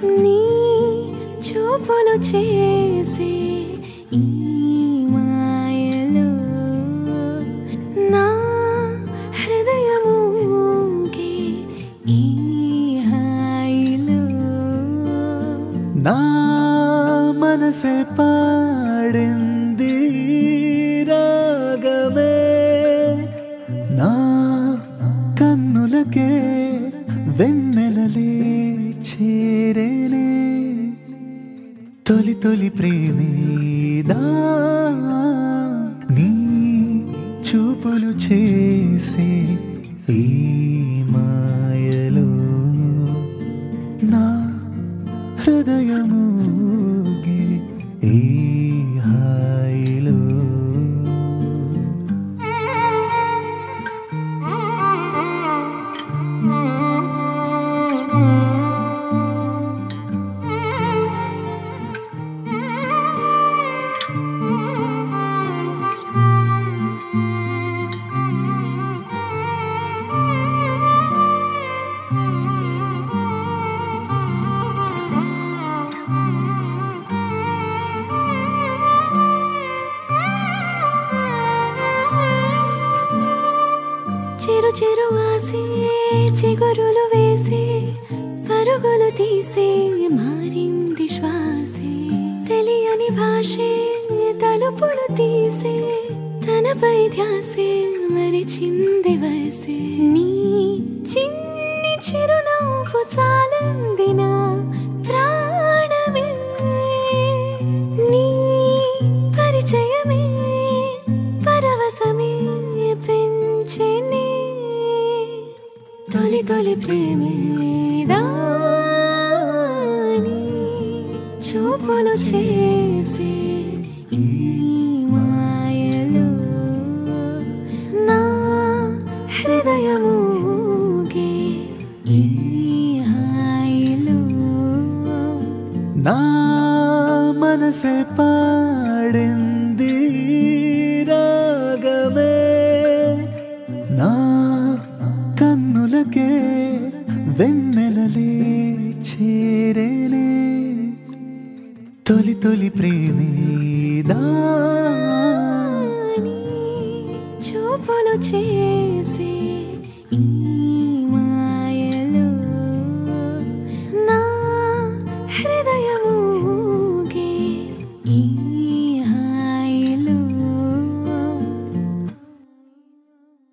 నీ చూపులు చేసే ఈ మాయలో నా హృదయముగే ఈ హాయిలో నా మనసే పాడింది రాగమే నా కన్నులకే వెన్నెలలే చేరేనే తొలి తొలి ప్రేమేదా నీ చూపులు చేసే ఈ మాయలో నా హృదయముగే ఈ హాయిలో చిరు చిరు ఆసే చిగురులు వేసే పరుగులు తీసే మారింది శ్వాసే తెలియని భాషే తలుపులు తీసే తనపై ధ్యాసే మరిచింది వయసే నీ చిన్ని చిరునవ్వు చాలందిన ప్రాణమే నీ పరిచయమే పరవశమే పెంచెని తొలి తొలి ప్రేమేదాని చూపులు చేసే ఈ మాయలో నా హృదయముగే ఈ హాయిలో నా మనసే పాడింది రాగమే నా కన్నులకే వెన్నెలలే చేరేనే తొలి తొలి ప్రేమేదా నీ చూపులు చేసే ఈ మాయలో నా హృదయముగే ఈ